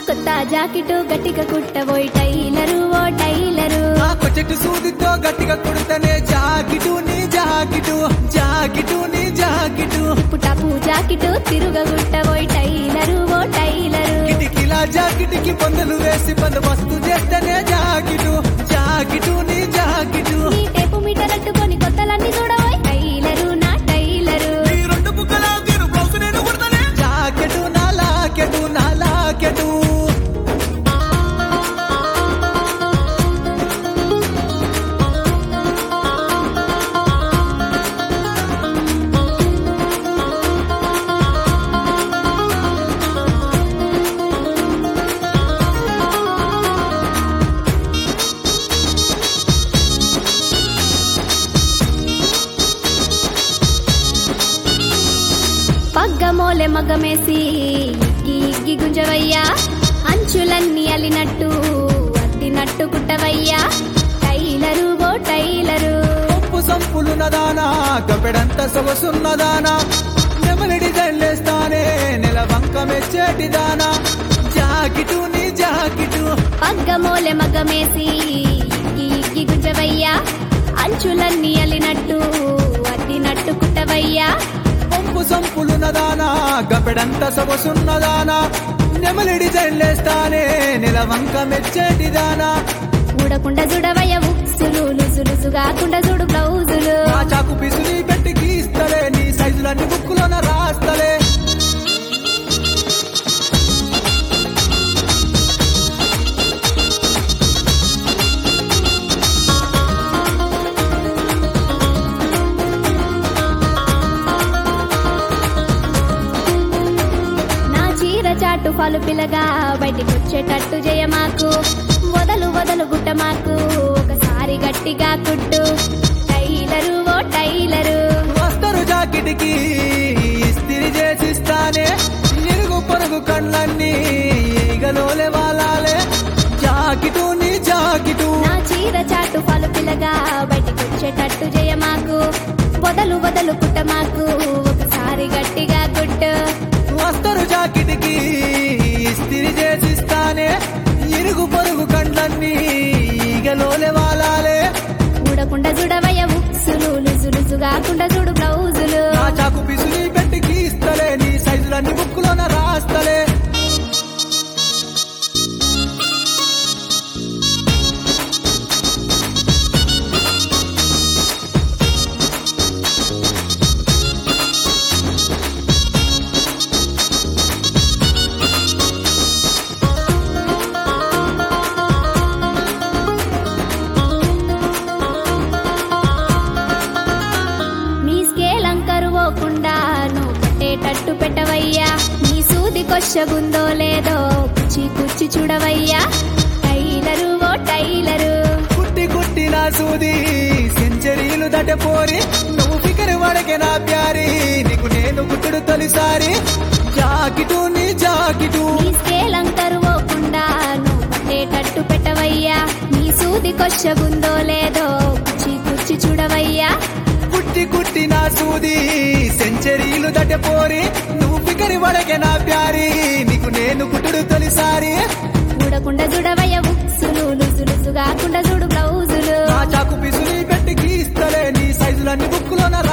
కొత్త జాకెట్ గట్టిగా కుట్టబోయి టైలరు ఓ టైలరు ఆ కొచ్చటి సూదితో గట్టిగా కొడితేనే జాకిటు నీ జాకిటు జాకిటు నీ జాకిటు పుటపు జాకెట్ తిరుగ కుట్టబోయి టైలరు ఓ టైలరు కిటికీల జాకిటికి పన్నులు వేసి బందోబస్తు చేస్తేనే జాకిటు జాకిటు నీ జాకిటు నీ టేపు మీటర్ అట్టుకొని కొత్తలన్నీ చూడబోయి టైలరు నా టైలరు ఈ రెండు బుక్కల తీరు బ్లౌజ్ నేను కుడతానే జాకెటు నా లాకెటు నా లాకెటు పగ్గమోలె మగ్గమేసి ఇగ్గి ఇగ్గి గుంజవయ్యా అంచులన్నీ అలినట్టు అద్దినట్టు కుట్టవయ్యా టైలరు ఓ టైలరు పప్పు సంపులు నదానా గపెడంత సొగసున్నదానా నెమలి డిజైన్ లేస్తానే నెల వంక మెచ్చేటి దానా జాకిటు నీ జాకిటు పగ్గమోలె మగ్గమేసి ఇగ్గి ఇగ్గి గుంజవయ్యా అంచులన్నీ అలినట్టు అద్దినట్టు కుట్టవయ్యా పప్పు సంపులు నదానా గపెడంత సొగసున్నదానా నెమలి డిజైన్ లేస్తానే నెల వంక మెచ్చేటి దానా ఊడకుండా చూడవయ్య ఉక్సులు లుసు లుసు కాకుండా చూడు బ్లౌజులు నా చాకు పిసుని పెట్టి గీస్తలే నీ సైజులన్నీ బుక్కులోన రాస్తలే నా చీర చాటు ఫలు పిల్లగా బయటికి వచ్చేటట్టు జయమాకు వదలు వదలు గుట్ట మాకు ఒకసారి గట్టిగా కుట్టు టైలరు ఓ టైలరు వస్తారు జాకెట్కి ఇస్తిరి చేసిస్తానే ఇరుగు పొరుగు కళ్ళన్నీ ఈగలోలే వాలాలే జాకిటు నీ జాకిటు నా చీర చాటు ఫలు పిల్లగా బయటికి వచ్చేటట్టు జయమాకు వదలు వదలు కుట్ట మాకు ఒకసారి గట్టిగా కుట్టు వస్తారు జాకెట్కి ఇస్తిరి చేసిస్తానే ఇరుగు పొరుగు కళ్ళన్నీ ఈగలోలే వాలాలే ఊడకుండా చూడవయ్య ఉక్సులు లుసు లుసు కాకుండా చూడు బ్లౌజులు నా చాకు పిసుని పెట్టి గీస్తలే నీ సైజులన్నీ బుక్కులోన రాస్తలే నీ స్కేల్ అంకరు పోకుండా నువ్వు పెట్టేటట్టు పెట్టవయ్యా నీ సూది కొచ్చగుందో లేదో కుచ్చి కుచ్చి చూడవయ్యా టైలరు ఓ టైలరు కుట్టి కుట్టి నా సూది సెంచరీలు దటపోరి నువ్వు ఫికర్ వడకే నా ప్యారి నీకు నేను గుట్టుడు తొలిసారి జాకిటు నీ జాకిటు నీ స్కేల్ అంకరు పోకుండా నువ్వు పెట్టేటట్టు పెట్టవయ్యా నీ సూది కొచ్చగుందో లేదో కుచ్చి కుచ్చి చూడవయ్యా కుట్టి కుట్టి నా సూది సెంచరీలు దటపోరి నువ్వు ఫికర్ వడకే నా ప్యారి నీకు నేను గుట్టుడు తొలిసారి ఊడకుండా చూడవయ్య ఉక్సులు లుసు లుసు కాకుండా చూడు బ్లౌజులు నా చాకు పిసుని పెట్టి గీస్తలే నీ సైజులన్నీ బుక్కులోన